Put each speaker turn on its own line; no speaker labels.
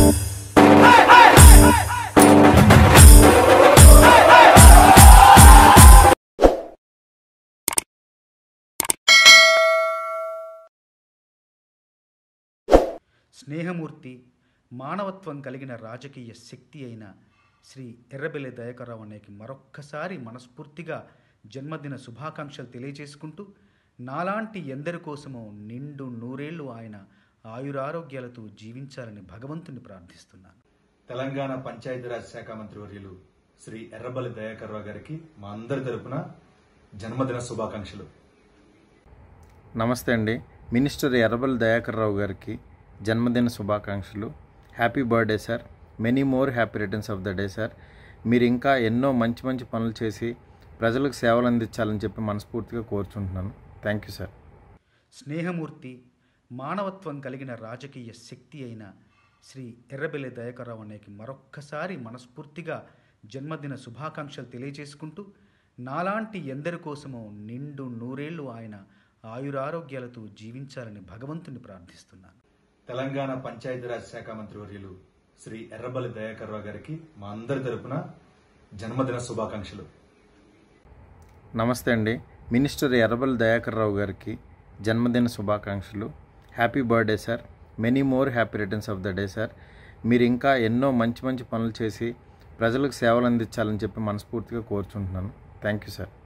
స్నేహమూర్తి మానవత్వం కలిగిన రాజకీయ శక్తి అయిన శ్రీ ఎర్రబెల్లి దయాకర్రావు అన్నయ్యకి మరొక్కసారి మనస్ఫూర్తిగా జన్మదిన శుభాకాంక్షలు తెలియజేసుకుంటూ నాలాంటి ఎందరి కోసమో నిండు నూరేళ్లు ఆయన ఆయురారోగ్యాలతో జీవించాలని భగవంతుని ప్రార్థిస్తున్నాను
తెలంగాణ పంచాయతీరాజ్ శాఖ మంత్రివర్యులు శ్రీ ఎర్రబల్లి దయాకర్ రావు గారికి మా అందరి తరపున జన్మదిన శుభాకాంక్షలు
నమస్తే అండి మినిస్టర్ ఎర్రబల్ దయాకర్ రావు గారికి జన్మదిన శుభాకాంక్షలు happy birthday sir many more happy returns of the day sir మీరు ఇంకా ఎన్నో మంచి మంచి పనులు చేసి ప్రజలకు సేవలు అందించాలని చెప్పి మనస్ఫూర్తిగా కోరుచుంటున్నాను థ్యాంక్ యూ సార్
స్నేహమూర్తి మానవత్వం కలిగిన రాజకీయ శక్తి అయిన శ్రీ ఎర్రబెల్లి దయాకర్రావు అన్నయ్యకి మరొక్కసారి మనస్ఫూర్తిగా జన్మదిన శుభాకాంక్షలు తెలియజేసుకుంటూ నాలాంటి ఎందరి కోసమో నిండు నూరేళ్లు ఆయన ఆయురారోగ్యాలతో జీవించాలని భగవంతుని ప్రార్థిస్తున్నాను
తెలంగాణ పంచాయతీరాజ్ శాఖ మంత్రివర్యులు శ్రీ ఎర్రబల్లి దయాకర్ రావు గారికి మా అందరి తరపున జన్మదిన శుభాకాంక్షలు
నమస్తే అండి మినిస్టర్ ఎర్రబల్ దయాకర్ రావు గారికి జన్మదిన శుభాకాంక్షలు happy birthday sir many more happy returns of the day sir మీరు ఇంకా ఎన్నో మంచి మంచి పనులు చేసి ప్రజలకు సేవలు అందించాలని చెప్పి మనస్ఫూర్తిగా కోరుచుంటున్నాను థ్యాంక్ యూ సార్